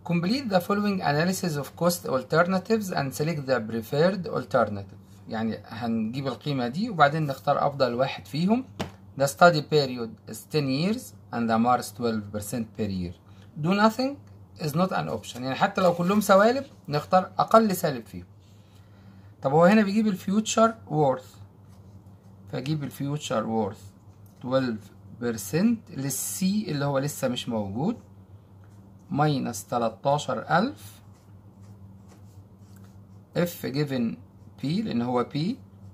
complete the following analysis of cost alternatives and select the preferred alternative يعني هنجيب القيمة دي وبعدين نختار أفضل واحد فيهم The study period is 10 years and the marks 12% per year Do nothing is not an option يعني حتى لو كلهم سوالب نختار أقل سالب فيهم طب هو هنا بيجيب الفيوتشر وورث فأجيب الفيوتشر وورث 12% للسي اللي هو لسه مش موجود ماينس 13000 اف جيفن بي لان هو بي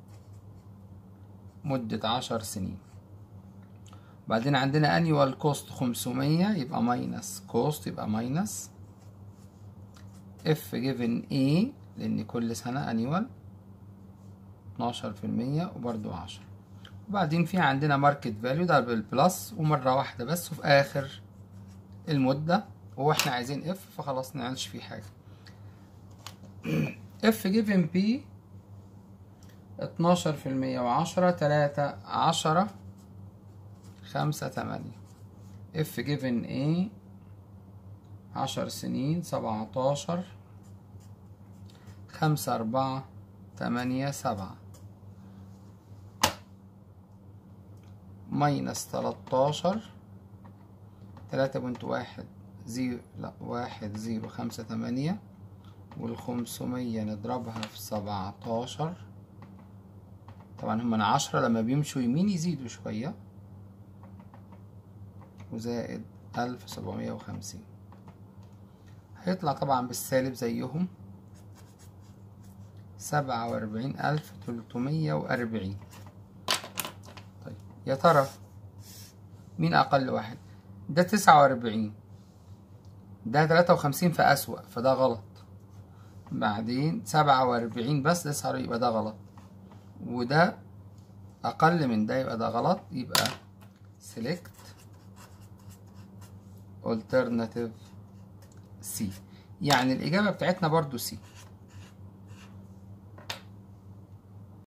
مدة عشر سنين بعدين عندنا annual cost 500 يبقى ماينس cost يبقى ماينس اف جيفن A لان كل سنة annual 12% وبرضو 10 وبعدين في عندنا ماركت فاليو ده بالبلس ومرة واحدة بس وفي آخر المدة واحنا عايزين اف فخلاص نعملش فيه حاجة اف جيفن بي اتناشر في المية وعشرة تلاتة عشرة خمسة تمانية اف جيفن ايه عشر سنين سبعتاشر خمسة أربعة تمانية سبعة ماينس تلاتاشر تلاتة بنت واحد زيرو لا واحد زيرو خمسة تمانية والخمسمية نضربها في سبعتاشر طبعا هما عشرة لما بيمشوا يمين يزيدوا شوية وزائد ألف سبعمية وخمسين هيطلع طبعا بالسالب زيهم سبعة وأربعين ألف تلتمية وأربعين طيب يا ترى مين أقل واحد ده تسعة وأربعين ده تلاتة وخمسين في أسوأ فده غلط بعدين سبعة وأربعين بس تسعة يبقى ده غلط وده أقل من ده يبقى ده غلط يبقى select alternative C يعني الإجابة بتاعتنا برضو C